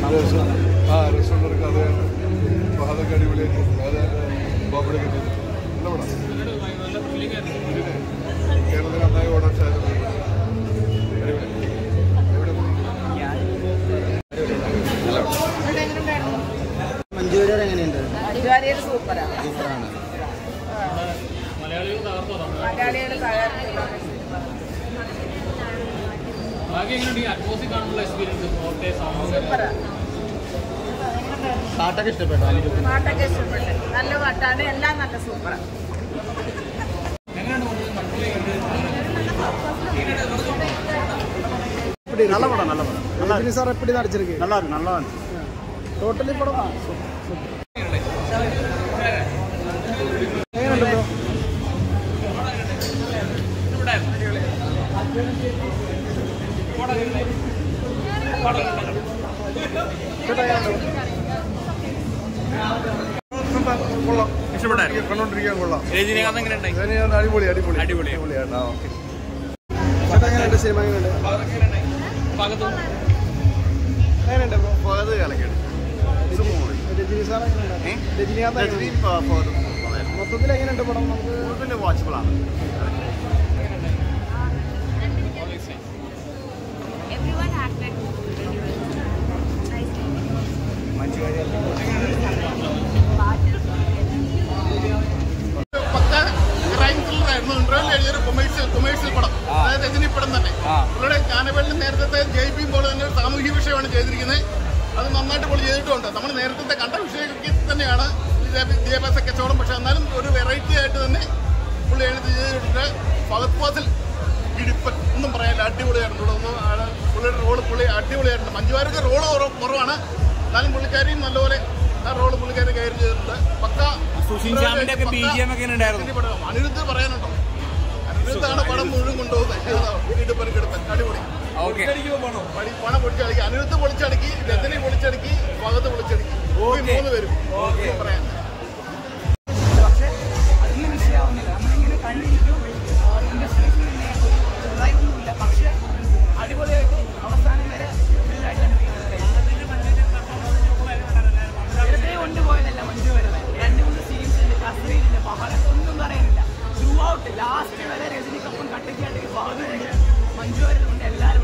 രസം ആ രസമുള്ളൊരു കഥയാണ് അതൊക്കെ അടിപൊളിയായിട്ടുണ്ട് അത് കോമഡിയൊക്കെ ചെയ്തിട്ടുണ്ട് നല്ല പടം ഇതിന് കേരളത്തിൽ നന്നായി ഓടാൻ സാധ്യത അടിപൊളി എവിടെ പോയി? മഞ്ജു വാര്യർ എങ്ങനെയുണ്ട് അടിവാരിയുടെ സൂപ്പറാണ് സൂപ്പറാണ് മലയാളികൾ തകർത്തില്ല ബാക്കി എങ്ങനെയുണ്ട് ഈ അറ്റ്മോസ്ഫിയർ കാണുമ്പോൾ എക്സ്പീരിയൻസ് ഫോർട്ടേ സൗണ്ട് സൂപ്പറാ പാട്ടൊക്കെ ഇഷ്ടപ്പെട്ടോ അനിരുദ്ധ പാട്ടൊക്കെ ഇഷ്ടപ്പെട്ടു നല്ല പാട്ടാണ് എല്ലാം നല്ല സൂപ്പറാണ് நல்ல படம் நல்ல படம் நல்லா இருக்கு சார் எப்படி நடிச்சிருக்கு நல்லா இருக்கு நல்லா இருக்கு டோட்டலி படம் தான் കൊള്ളാം ഇഷ്ടപ്പെട്ടായിരുന്നു കണ്ടോണ്ടിരിക്കാൻ കൊള്ളാം രജനീകാന്ത് എങ്ങനെയുണ്ടായി രജനീകാന്ത് അടിപൊളി അടിപൊളി അടിപൊളി. അടിപൊളിയാണ് ആ ഓക്കെ ചേട്ടാ എങ്ങനെയുണ്ട് സിനിമ എങ്ങനെയുണ്ട് ഭാഗത്ത് എങ്ങനെയുണ്ട് ബ്രോ അത് കലക്കാണ് രജനി സാർ എങ്ങനെയുണ്ട് രജനീകാന്ത് എങ്ങനെയുണ്ട്? മൊത്തത്തിൽ എങ്ങനെയുണ്ട് പടം നമുക്ക് വാച്ചബിൾ ആണ് Everyone acted very well. Nice. പക്ക ക്രൈം ത്രില്ലറായിരുന്നു ഇന്റർവെൽ എഴുതിയൊരു കൊമേഴ്സ്യൽ കൊമേഴ്സ്യൽ പടം അതായത് രജനി പടം തന്നെ പുള്ളിയുടെ ജ്ഞാനവേളിൽ നേരത്തെ ജയ് ഭീം പോലെ തന്നെ ഒരു സാമൂഹിക വിഷയമാണ് ചെയ്തിരിക്കുന്നത് അത് നന്നായിട്ട് പുള്ളി ചെയ്തിട്ടുണ്ട് നമ്മൾ നേരത്തെ കണ്ട വിഷയമൊക്കെ തന്നെയാണ് വിദ്യാഭ്യാ- വിദ്യാഭ്യാസ കച്ചവടം പക്ഷെ എന്നാലും ഒരു വെറൈറ്റി ആയിട്ട് തന്നെ പുള്ളി എഴുതി ചെയ്തിട്ടുണ്ട് ഫഹദ് ഫാസിൽ ഇടിപ്പൻ ഒന്നും പറയാനില്ല അടിപൊളിയായിരുന്നു ഇവിടെ ഒന്നും ആള് പുള്ളിയുടെ റോള് പുള്ളി അടിപൊളിയായിട്ടുണ്ട് മഞ്ജുവാരൊക്കെ റോള് കുറവാണ് എന്നാലും പുള്ളിക്കാരിയും നല്ലപോലെ ആ റോള് പുള്ളിക്കാരി കയറി ചെയ്തിട്ടുണ്ട് പക്ക സുശീൽ ശ്യാമിന്റെ ഒക്കെ BGM ഒക്കെ ഉണ്ടായിരുന്നു. ഈ പടം അനിരുദ്ധ് പറയാനുണ്ടോ അനിരുദ്ധാണ് പടം മുഴുവൻ കൊണ്ടുപോകുന്നത് ഇടുപ്പൻ കിടപ്പൻ അടിപൊളി ഓക്കെ പടി പണം പൊളിച്ചടക്കി അനിരുദ്ധ് പൊളിച്ചടക്കി രജനി പൊളിച്ചടക്കി ഭഗത്ത് പൊളിച്ചടക്കി ഈ മൂന്ന് പേരും പറയാൻ അതിന് വിഷയമാവുന്നില്ല നമ്മളിങ്ങനെ കണ്ടിരിക്കും ഇതൊന്നുമില്ല പക്ഷെ അടിപൊളിയായിട്ട് അവസാനം വരെ ഫുള്ളായിട്ടാണ് വെറുതെ കൊണ്ടുപോയതല്ല മഞ്ജു വരുന്നത് രണ്ട് മൂന്ന് സീൻസ് ഉണ്ട് കസ്രീലിന്റെ പഹാളത്ത് ഒന്നും പറയാനില്ല ത്രൂ ഔട്ട് ലാസ്റ്റ് വരെ രജനിക്കൊപ്പം കട്ടയ്ക്കായിട്ട് ബഹദൂരുണ്ട് മഞ്ജു വരുന്നുണ്ട് എല്ലാവരും